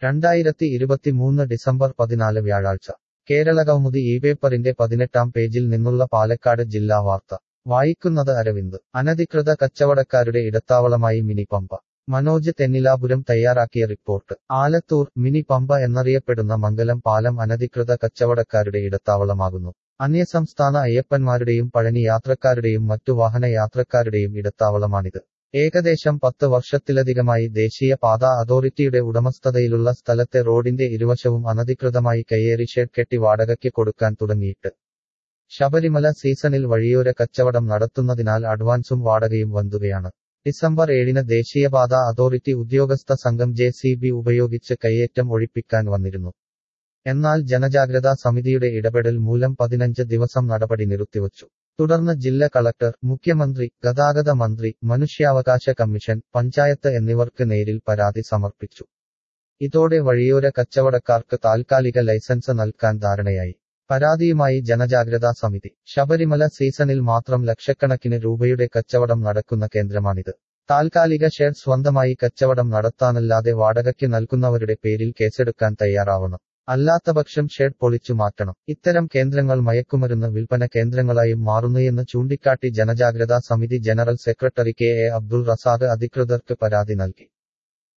രണ്ടായിരത്തി ഇരുപത്തിമൂന്ന് ഡിസംബർ പതിനാല് വ്യാഴാഴ്ച കേരളകൗമുദി ഈ പേപ്പറിന്റെ പതിനെട്ടാം പേജിൽ നിന്നുള്ള പാലക്കാട് ജില്ലാ വാർത്ത വായിക്കുന്നത് അരവിന്ദ് അനധികൃത കച്ചവടക്കാരുടെ ഇടത്താവളമായി മിനി പമ്പ മനോജ് തെന്നിലാപുരം തയ്യാറാക്കിയ റിപ്പോർട്ട് ആലത്തൂർ മിനി പമ്പ എന്നറിയപ്പെടുന്ന മംഗലം പാലം അനധികൃത കച്ചവടക്കാരുടെ ഇടത്താവളമാകുന്നു അന്യസംസ്ഥാന അയ്യപ്പന്മാരുടെയും പഴനി യാത്രക്കാരുടെയും മറ്റു വാഹന യാത്രക്കാരുടെയും ഇടത്താവളമാണിത് ഏകദേശം പത്ത് വർഷത്തിലധികമായി ദേശീയ പാതാ അതോറിറ്റിയുടെ ഉടമസ്ഥതയിലുള്ള സ്ഥലത്തെ റോഡിന്റെ ഇരുവശവും അനധികൃതമായി കയ്യേറി ഷെഡ് കെട്ടി വാടകയ്ക്ക് കൊടുക്കാൻ തുടങ്ങിയിട്ട് ശബരിമല സീസണിൽ വഴിയോര കച്ചവടം നടത്തുന്നതിനാൽ അഡ്വാൻസും വാടകയും വന്നുകയാണ് ഡിസംബർ ഏഴിന് ദേശീയപാത അതോറിറ്റി ഉദ്യോഗസ്ഥ സംഘം ജെ സി ബി ഉപയോഗിച്ച് കയ്യേറ്റം ഒഴിപ്പിക്കാൻ വന്നിരുന്നു എന്നാൽ ജനജാഗ്രതാ സമിതിയുടെ ഇടപെടൽ മൂലം പതിനഞ്ച് ദിവസം നടപടി നിർത്തിവച്ചു തുടർന്ന് ജില്ലാ കളക്ടർ മുഖ്യമന്ത്രി ഗതാഗത മന്ത്രി മനുഷ്യാവകാശ കമ്മീഷൻ പഞ്ചായത്ത് എന്നിവർക്ക് നേരിൽ പരാതി സമർപ്പിച്ചു ഇതോടെ വഴിയോര കച്ചവടക്കാർക്ക് താൽക്കാലിക ലൈസൻസ് നൽകാൻ ധാരണയായി പരാതിയുമായി ജനജാഗ്രതാ സമിതി ശബരിമല സീസണിൽ മാത്രം ലക്ഷക്കണക്കിന് രൂപയുടെ കച്ചവടം നടക്കുന്ന കേന്ദ്രമാണിത് താൽക്കാലിക ഷെഡ് സ്വന്തമായി കച്ചവടം നടത്താനല്ലാതെ വാടകയ്ക്ക് നൽകുന്നവരുടെ പേരിൽ കേസെടുക്കാൻ തയ്യാറാവണം അല്ലാത്തപക്ഷം ഷെഡ് പൊളിച്ചു മാറ്റണം ഇത്തരം കേന്ദ്രങ്ങൾ മയക്കുമരുന്ന് വിൽപ്പന കേന്ദ്രങ്ങളായും മാറുന്നുവെന്ന് ചൂണ്ടിക്കാട്ടി ജനജാഗ്രതാ സമിതി general secretary K A Abdul Razak അധികൃതർക്ക് പരാതി നൽകി